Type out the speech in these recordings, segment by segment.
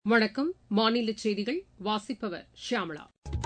வணக்கம் மாநில செய்திகள் வாசிப்பவர் ஷியாமளா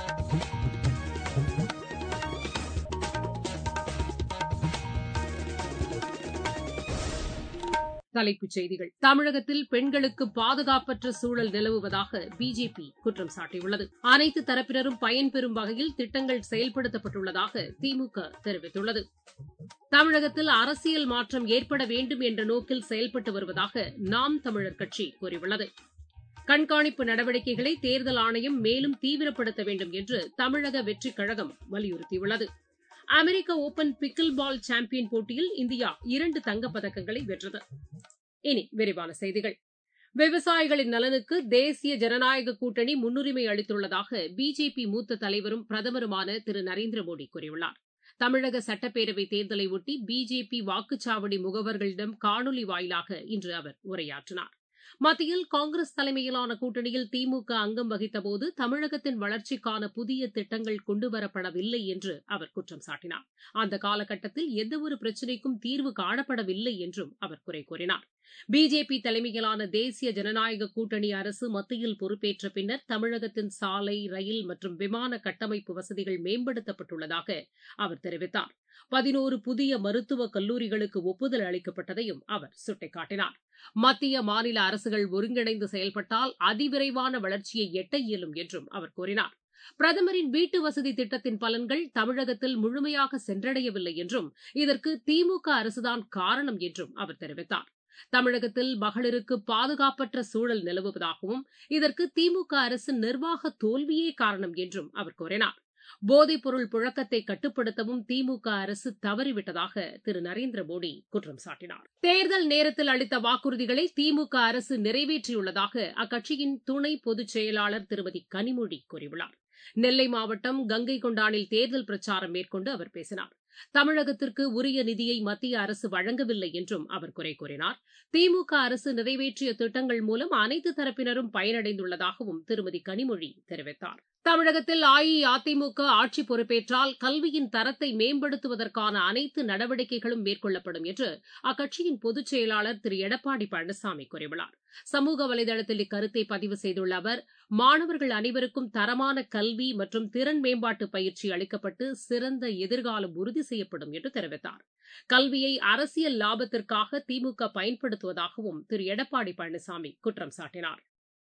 தலைப்புச் செய்திகள் தமிழகத்தில் பெண்களுக்கு பாதுகாப்பற்ற சூழல் நிலவுவதாக பிஜேபி குற்றம் சாட்டியுள்ளது அனைத்து தரப்பினரும் பயன்பெறும் வகையில் திட்டங்கள் செயல்படுத்தப்பட்டுள்ளதாக திமுக தெரிவித்துள்ளது தமிழகத்தில் அரசியல் மாற்றம் ஏற்பட வேண்டும் என்ற நோக்கில் செயல்பட்டு வருவதாக நாம் தமிழர் கட்சி கூறியுள்ளது கண்காணிப்பு நடவடிக்கைகளை தேர்தல் ஆணையம் மேலும் தீவிரப்படுத்த வேண்டும் என்று தமிழக வெற்றிக் கழகம் வலியுறுத்தியுள்ளது அமெரிக்க ஒபன் பிக்கில் பால் சாம்பியன் போட்டியில் இந்தியா இரண்டு தங்கப்பதக்கங்களை வென்றது இனி விரிவான செய்திகள் விவசாயிகளின் நலனுக்கு தேசிய ஜனநாயக கூட்டணி முன்னுரிமை அளித்துள்ளதாக பிஜேபி மூத்த தலைவரும் பிரதமருமான திரு நரேந்திர மோடி கூறியுள்ளார் தமிழக சட்டப்பேரவைத் தேர்தலை ஒட்டி பிஜேபி வாக்குச்சாவடி முகவர்களிடம் காணொலி வாயிலாக இன்று அவர் உரையாற்றினார் மத்தியில் காங்கிரஸ் தலைமையிலான கூட்டணியில் திமுக அங்கம் வகித்தபோது தமிழகத்தின் வளர்ச்சிக்கான புதிய திட்டங்கள் கொண்டுவரப்படவில்லை என்று அவர் குற்றம் சாட்டினார் அந்த காலகட்டத்தில் எந்தவொரு பிரச்சினைக்கும் தீர்வு காணப்படவில்லை என்றும் அவர் குறை கூறினார் பிஜேபி தலைமையிலான தேசிய ஜனநாயக கூட்டணி அரசு மத்தியில் பொறுப்பேற்ற பின்னர் தமிழகத்தின் சாலை ரயில் மற்றும் விமான கட்டமைப்பு வசதிகள் மேம்படுத்தப்பட்டுள்ளதாக அவர் தெரிவித்தார் பதினோரு புதிய மருத்துவக் கல்லூரிகளுக்கு ஒப்புதல் அளிக்கப்பட்டதையும் அவர் சுட்டிக்காட்டினார் மத்திய மாநில அரசுகள் ஒருங்கிணைந்து செயல்பட்டால் அதிவிரைவான வளர்ச்சியை எட்ட இயலும் என்றும் அவர் கூறினார் பிரதமரின் வீட்டு வசதி திட்டத்தின் பலன்கள் தமிழகத்தில் முழுமையாக சென்றடையவில்லை என்றும் இதற்கு திமுக அரசுதான் காரணம் என்றும் அவர் தெரிவித்தார் தமிழகத்தில் மகளிருக்கு பாதுகாப்பற்ற சூழல் நிலவுவதாகவும் இதற்கு திமுக அரசின் நிர்வாக தோல்வியே காரணம் என்றும் அவர் கூறினார் போதைப் பொருள் புழக்கத்தை கட்டுப்படுத்தவும் திமுக அரசு தவறிவிட்டதாக திரு நரேந்திர மோடி குற்றம் சாட்டினார் தேர்தல் நேரத்தில் அளித்த வாக்குறுதிகளை திமுக அரசு நிறைவேற்றியுள்ளதாக அக்கட்சியின் துணை பொதுச் செயலாளர் திருமதி கனிமொழி கூறியுள்ளார் நெல்லை மாவட்டம் கங்கை கொண்டானில் தேர்தல் பிரச்சாரம் மேற்கொண்டு அவர் பேசினார் தமிழகத்திற்கு உரிய நிதியை மத்திய அரசு வழங்கவில்லை என்றும் அவர் குறை கூறினார் திமுக அரசு நிறைவேற்றிய திட்டங்கள் மூலம் அனைத்து தரப்பினரும் பயனடைந்துள்ளதாகவும் திருமதி கனிமொழி தெரிவித்தார் தமிழகத்தில் அஇஅதிமுக ஆட்சி பொறுப்பேற்றால் கல்வியின் தரத்தை மேம்படுத்துவதற்கான அனைத்து நடவடிக்கைகளும் மேற்கொள்ளப்படும் என்று அக்கட்சியின் பொதுச் செயலாளர் திரு எடப்பாடி பழனிசாமி கூறியுள்ளார் சமூக வலைதளத்தில் இக்கருத்தை பதிவு செய்துள்ள அவர் மாணவர்கள் அனைவருக்கும் தரமான கல்வி மற்றும் திறன் மேம்பாட்டு பயிற்சி அளிக்கப்பட்டு சிறந்த எதிர்காலம் உறுதி செய்யப்படும் என்று தெரிவித்தார் கல்வியை அரசியல் லாபத்திற்காக திமுக பயன்படுத்துவதாகவும் திரு எடப்பாடி பழனிசாமி குற்றம் சாட்டினார்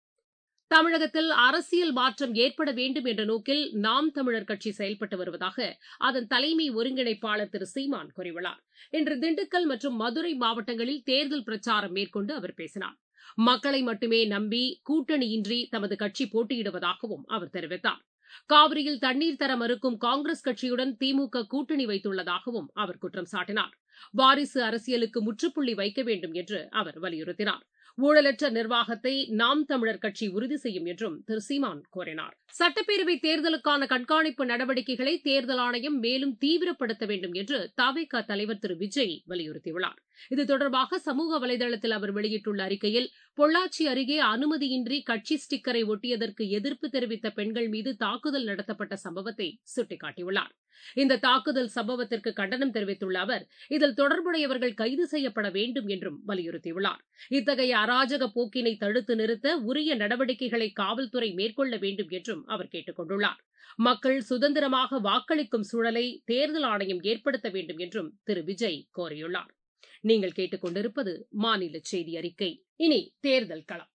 தமிழகத்தில் அரசியல் மாற்றம் ஏற்பட வேண்டும் என்ற நோக்கில் நாம் தமிழர் கட்சி செயல்பட்டு வருவதாக அதன் தலைமை ஒருங்கிணைப்பாளர் திரு சீமான் கூறியுள்ளார் இன்று திண்டுக்கல் மற்றும் மதுரை மாவட்டங்களில் தேர்தல் பிரச்சாரம் மேற்கொண்டு அவர் பேசினார் மக்களை மட்டுமே நம்பி கூட்டணியின்றி தமது கட்சி போட்டியிடுவதாகவும் அவர் தெரிவித்தார் காவிரியில் தண்ணீர் தர மறுக்கும் காங்கிரஸ் கட்சியுடன் திமுக கூட்டணி வைத்துள்ளதாகவும் அவர் குற்றம் சாட்டினார் வாரிசு அரசியலுக்கு முற்றுப்புள்ளி வைக்க வேண்டும் என்று அவர் வலியுறுத்தினார் ஊழலற்ற நிர்வாகத்தை நாம் தமிழர் கட்சி உறுதி செய்யும் என்றும் திரு சீமான் கூறினார் சட்டப்பேரவை தேர்தலுக்கான கண்காணிப்பு நடவடிக்கைகளை தேர்தல் ஆணையம் மேலும் தீவிரப்படுத்த வேண்டும் என்று தவிக தலைவர் திரு விஜய் வலியுறுத்தியுள்ளார் இது தொடர்பாக சமூக வலைதளத்தில் அவர் வெளியிட்டுள்ள அறிக்கையில் பொள்ளாச்சி அருகே அனுமதியின்றி கட்சி ஸ்டிக்கரை ஒட்டியதற்கு எதிர்ப்பு தெரிவித்த பெண்கள் மீது தாக்குதல் நடத்தப்பட்ட சம்பவத்தை சுட்டிக்காட்டியுள்ளார் இந்த தாக்குதல் சம்பவத்திற்கு கண்டனம் தெரிவித்துள்ள அவர் இதில் தொடர்புடையவர்கள் கைது செய்யப்பட வேண்டும் என்றும் வலியுறுத்தியுள்ளார் இத்தகைய அராஜக போக்கினை தடுத்து நிறுத்த உரிய நடவடிக்கைகளை காவல்துறை மேற்கொள்ள வேண்டும் என்றும் அவர் கேட்டுக் கொண்டுள்ளார் மக்கள் சுதந்திரமாக வாக்களிக்கும் சூழலை தேர்தல் ஆணையம் ஏற்படுத்த வேண்டும் என்றும் திரு விஜய் கோரியுள்ளார் நீங்கள் கேட்டுக்கொண்டிருப்பது மாநில செய்தி அறிக்கை இனி தேர்தல் களம்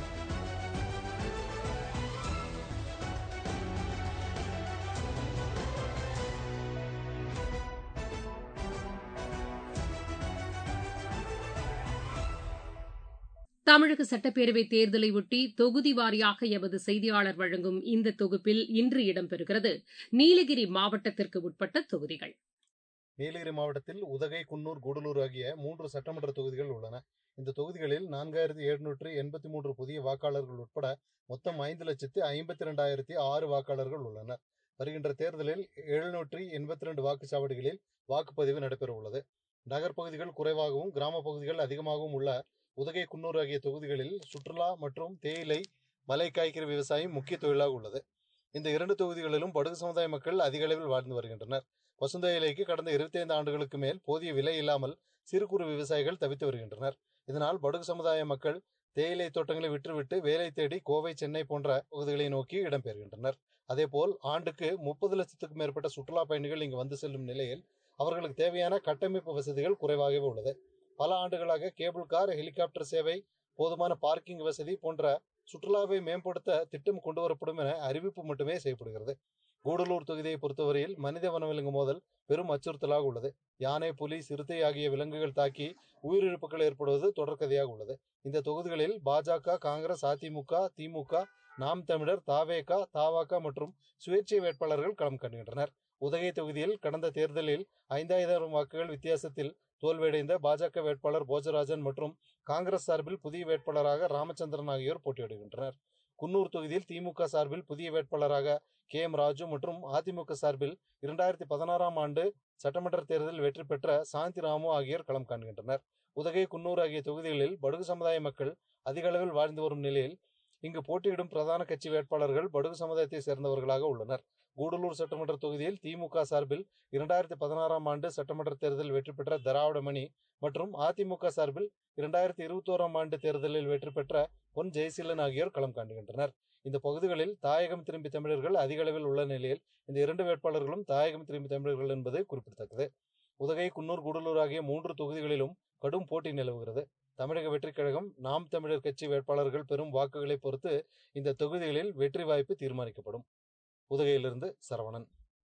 தமிழக சட்டப்பேரவைத் தேர்தலையொட்டி தொகுதி வாரியாக எமது செய்தியாளர் வழங்கும் இந்த தொகுப்பில் இன்று இடம்பெறுகிறது நீலகிரி மாவட்டத்திற்கு உட்பட்ட தொகுதிகள் நீலகிரி மாவட்டத்தில் உதகை குன்னூர் கூடலூர் ஆகிய மூன்று சட்டமன்ற தொகுதிகள் உள்ளன இந்த தொகுதிகளில் நான்காயிரத்தி எழுநூற்று எண்பத்தி மூன்று புதிய வாக்காளர்கள் உட்பட மொத்தம் ஐந்து லட்சத்து ஐம்பத்தி இரண்டாயிரத்தி ஆறு வாக்காளர்கள் உள்ளனர் வருகின்ற தேர்தலில் எழுநூற்றி எண்பத்தி ரெண்டு வாக்குச்சாவடிகளில் வாக்குப்பதிவு நடைபெற உள்ளது நகர்ப்பகுதிகள் குறைவாகவும் கிராம பகுதிகள் அதிகமாகவும் உள்ள உதகை குன்னூர் ஆகிய தொகுதிகளில் சுற்றுலா மற்றும் தேயிலை மலை காய்கறி விவசாயம் முக்கிய தொழிலாக உள்ளது இந்த இரண்டு தொகுதிகளிலும் படுகு சமுதாய மக்கள் அதிக அளவில் வாழ்ந்து வருகின்றனர் பசுந்தேயிலைக்கு கடந்த இருபத்தி ஐந்து ஆண்டுகளுக்கு மேல் போதிய விலை இல்லாமல் சிறு குறு விவசாயிகள் தவித்து வருகின்றனர் இதனால் படுகு சமுதாய மக்கள் தேயிலை தோட்டங்களை விற்றுவிட்டு வேலை தேடி கோவை சென்னை போன்ற பகுதிகளை நோக்கி இடம்பெறுகின்றனர் அதேபோல் ஆண்டுக்கு முப்பது லட்சத்துக்கும் மேற்பட்ட சுற்றுலா பயணிகள் இங்கு வந்து செல்லும் நிலையில் அவர்களுக்கு தேவையான கட்டமைப்பு வசதிகள் குறைவாகவே உள்ளது பல ஆண்டுகளாக கேபிள் கார் ஹெலிகாப்டர் சேவை போதுமான பார்க்கிங் வசதி போன்ற சுற்றுலாவை மேம்படுத்த திட்டம் கொண்டு வரப்படும் என அறிவிப்பு மட்டுமே செய்யப்படுகிறது கூடலூர் தொகுதியை பொறுத்தவரையில் மனித வனவிலங்கு மோதல் பெரும் அச்சுறுத்தலாக உள்ளது யானை புலி சிறுத்தை ஆகிய விலங்குகள் தாக்கி உயிரிழப்புகள் ஏற்படுவது தொடர்கதையாக உள்ளது இந்த தொகுதிகளில் பாஜக காங்கிரஸ் அதிமுக திமுக நாம் தமிழர் தாவேகா தாவாகா மற்றும் சுயேட்சை வேட்பாளர்கள் களம் காண்கின்றனர் உதகை தொகுதியில் கடந்த தேர்தலில் ஐந்தாயிரம் வாக்குகள் வித்தியாசத்தில் தோல்வியடைந்த பாஜக வேட்பாளர் போஜராஜன் மற்றும் காங்கிரஸ் சார்பில் புதிய வேட்பாளராக ராமச்சந்திரன் ஆகியோர் போட்டியிடுகின்றனர் குன்னூர் தொகுதியில் திமுக சார்பில் புதிய வேட்பாளராக கே எம் ராஜு மற்றும் அதிமுக சார்பில் இரண்டாயிரத்தி பதினாறாம் ஆண்டு சட்டமன்ற தேர்தலில் வெற்றி பெற்ற சாந்தி ராமு ஆகியோர் களம் காண்கின்றனர் உதகை குன்னூர் ஆகிய தொகுதிகளில் படுகு சமுதாய மக்கள் அதிக அளவில் வாழ்ந்து வரும் நிலையில் இங்கு போட்டியிடும் பிரதான கட்சி வேட்பாளர்கள் படுகு சமுதாயத்தை சேர்ந்தவர்களாக உள்ளனர் கூடலூர் சட்டமன்ற தொகுதியில் திமுக சார்பில் இரண்டாயிரத்தி பதினாறாம் ஆண்டு சட்டமன்ற தேர்தலில் வெற்றி பெற்ற திராவிடமணி மற்றும் அதிமுக சார்பில் இரண்டாயிரத்தி இருபத்தோராம் ஆண்டு தேர்தலில் வெற்றி பெற்ற பொன் ஜெயசீலன் ஆகியோர் களம் காண்கின்றனர் இந்த பகுதிகளில் தாயகம் திரும்பி தமிழர்கள் அதிக அளவில் உள்ள நிலையில் இந்த இரண்டு வேட்பாளர்களும் தாயகம் திரும்பி தமிழர்கள் என்பது குறிப்பிடத்தக்கது உதகை குன்னூர் கூடலூர் ஆகிய மூன்று தொகுதிகளிலும் கடும் போட்டி நிலவுகிறது தமிழக வெற்றிக் கழகம் நாம் தமிழர் கட்சி வேட்பாளர்கள் பெறும் வாக்குகளை பொறுத்து இந்த தொகுதிகளில் வெற்றி வாய்ப்பு தீர்மானிக்கப்படும் உதகையிலிருந்து சரவணன்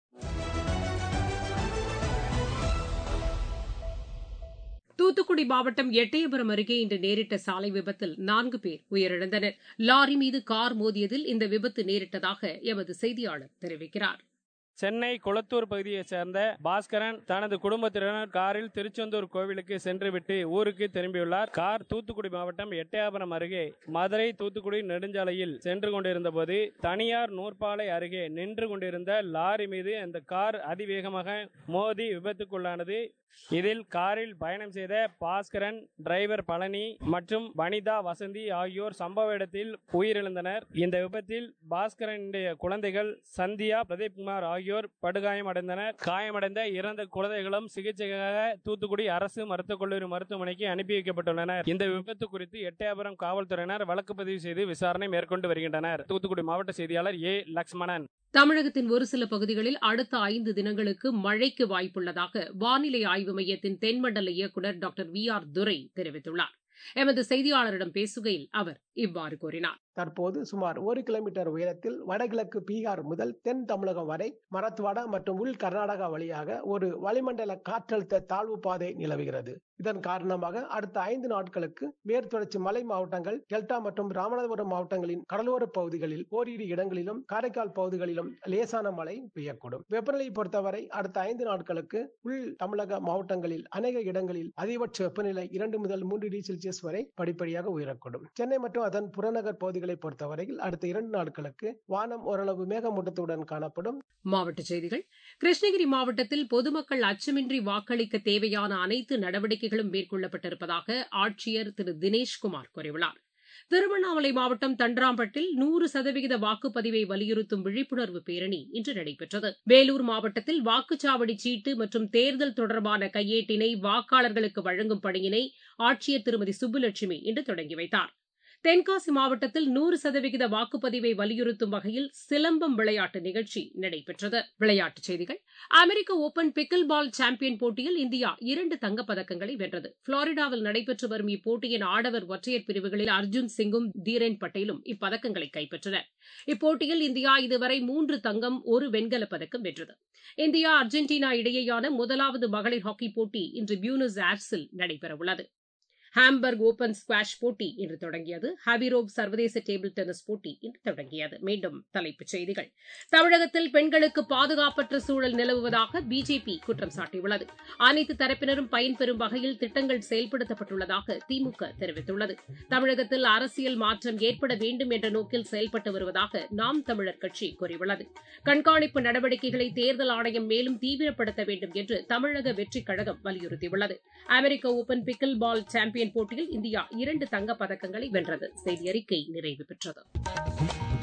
தூத்துக்குடி மாவட்டம் எட்டயபுரம் அருகே இன்று நேரிட்ட சாலை விபத்தில் நான்கு பேர் உயிரிழந்தனர் லாரி மீது கார் மோதியதில் இந்த விபத்து நேரிட்டதாக எமது செய்தியாளர் தெரிவிக்கிறார் சென்னை குளத்தூர் பகுதியைச் சேர்ந்த பாஸ்கரன் தனது குடும்பத்தினர் காரில் திருச்செந்தூர் கோவிலுக்கு சென்றுவிட்டு ஊருக்கு திரும்பியுள்ளார் கார் தூத்துக்குடி மாவட்டம் எட்டயாபுரம் அருகே மதுரை தூத்துக்குடி நெடுஞ்சாலையில் சென்று கொண்டிருந்த போது தனியார் நூற்பாலை அருகே நின்று கொண்டிருந்த லாரி மீது அந்த கார் அதிவேகமாக மோதி விபத்துக்குள்ளானது இதில் காரில் பயணம் செய்த பாஸ்கரன் டிரைவர் பழனி மற்றும் வனிதா வசந்தி ஆகியோர் சம்பவ இடத்தில் உயிரிழந்தனர் இந்த விபத்தில் பாஸ்கரனுடைய குழந்தைகள் சந்தியா பிரதீப்குமார் ஆகியோர் படுகாயம் அடைந்தனர் காயமடைந்த இறந்த குழந்தைகளும் சிகிச்சைக்காக தூத்துக்குடி அரசு மருத்துவக் கல்லூரி மருத்துவமனைக்கு அனுப்பி வைக்கப்பட்டுள்ளனர் இந்த விபத்து குறித்து எட்டயபுரம் காவல்துறையினர் வழக்கு பதிவு செய்து விசாரணை மேற்கொண்டு வருகின்றனர் தூத்துக்குடி மாவட்ட செய்தியாளர் ஏ லக்ஷ்மணன் தமிழகத்தின் ஒரு சில பகுதிகளில் அடுத்த ஐந்து தினங்களுக்கு மழைக்கு வாய்ப்புள்ளதாக வானிலை ஆய்வு மையத்தின் தென்மண்டல இயக்குநர் டாக்டர் வி ஆர் துரை தெரிவித்துள்ளார் எமது செய்தியாளரிடம் பேசுகையில் அவர் இவ்வாறு கூறினார் தற்போது சுமார் ஒரு கிலோமீட்டர் உயரத்தில் வடகிழக்கு பீகார் முதல் தென் தமிழகம் வரை மரத்வாடா மற்றும் உள் கர்நாடகா வழியாக ஒரு வளிமண்டல காற்றழுத்த தாழ்வு பாதை நிலவுகிறது இதன் காரணமாக அடுத்த ஐந்து நாட்களுக்கு மேற்தொடர்ச்சி மலை மாவட்டங்கள் டெல்டா மற்றும் ராமநாதபுரம் மாவட்டங்களின் கடலோர பகுதிகளில் ஓரிரு இடங்களிலும் காரைக்கால் பகுதிகளிலும் லேசான மழை பெய்யக்கூடும் வெப்பநிலை பொறுத்தவரை அடுத்த ஐந்து நாட்களுக்கு உள் தமிழக மாவட்டங்களில் அநேக இடங்களில் அதிகபட்ச வெப்பநிலை இரண்டு முதல் மூன்று டிகிரி செல்சியஸ் வரை படிப்படியாக உயரக்கூடும் சென்னை மற்றும் அதன் புறநகர் பகுதிகளை பொறுத்தவரையில் அடுத்த இரண்டு நாட்களுக்கு வானம் ஓரளவு மேகமூட்டத்துடன் காணப்படும் மாவட்டச் செய்திகள் கிருஷ்ணகிரி மாவட்டத்தில் பொதுமக்கள் அச்சமின்றி வாக்களிக்க தேவையான அனைத்து நடவடிக்கைகளும் மேற்கொள்ளப்பட்டிருப்பதாக ஆட்சியர் திரு தினேஷ்குமார் கூறியுள்ளார் திருவண்ணாமலை மாவட்டம் தண்டராம்பட்டில் நூறு சதவிகித வாக்குப்பதிவை வலியுறுத்தும் விழிப்புணர்வு பேரணி இன்று நடைபெற்றது வேலூர் மாவட்டத்தில் வாக்குச்சாவடி சீட்டு மற்றும் தேர்தல் தொடர்பான கையேட்டினை வாக்காளர்களுக்கு வழங்கும் பணியினை ஆட்சியர் திருமதி சுப்புலட்சுமி இன்று தொடங்கி வைத்தார் தென்காசி மாவட்டத்தில் நூறு சதவிகித வாக்குப்பதிவை வலியுறுத்தும் வகையில் சிலம்பம் விளையாட்டு நிகழ்ச்சி நடைபெற்றது விளையாட்டுச் செய்திகள் அமெரிக்க ஓபன் பிக்கில் பால் சாம்பியன் போட்டியில் இந்தியா இரண்டு தங்கப்பதக்கங்களை வென்றது புளோரிடாவில் நடைபெற்று வரும் இப்போட்டியின் ஆடவர் ஒற்றையர் பிரிவுகளில் அர்ஜுன் சிங்கும் தீரன் பட்டேலும் இப்பதக்கங்களை கைப்பற்றினர் இப்போட்டியில் இந்தியா இதுவரை மூன்று தங்கம் ஒரு வெண்கலப் பதக்கம் வென்றது இந்தியா அர்ஜென்டினா இடையேயான முதலாவது மகளிர் ஹாக்கி போட்டி இன்று பியூனஸ் ஏர்ஸில் நடைபெறவுள்ளது ஹாம்பர்க் ஓபன் ஸ்குவாஷ் போட்டி இன்று தொடங்கியது ஹவிரோப் சர்வதேச டேபிள் டென்னிஸ் போட்டி இன்று தொடங்கியது மீண்டும் தலைப்புச் செய்திகள் தமிழகத்தில் பெண்களுக்கு பாதுகாப்பற்ற சூழல் நிலவுவதாக பிஜேபி குற்றம் சாட்டியுள்ளது அனைத்து தரப்பினரும் பயன்பெறும் வகையில் திட்டங்கள் செயல்படுத்தப்பட்டுள்ளதாக திமுக தெரிவித்துள்ளது தமிழகத்தில் அரசியல் மாற்றம் ஏற்பட வேண்டும் என்ற நோக்கில் செயல்பட்டு வருவதாக நாம் தமிழர் கட்சி கூறியுள்ளது கண்காணிப்பு நடவடிக்கைகளை தேர்தல் ஆணையம் மேலும் தீவிரப்படுத்த வேண்டும் என்று தமிழக வெற்றிக் கழகம் வலியுறுத்தியுள்ளது அமெரிக்க ஓபன் பிக்கில் பால் சாம்பியன் போட்டியில் இந்தியா இரண்டு தங்கப் பதக்கங்களை வென்றது செய்தி அறிக்கை நிறைவு பெற்றது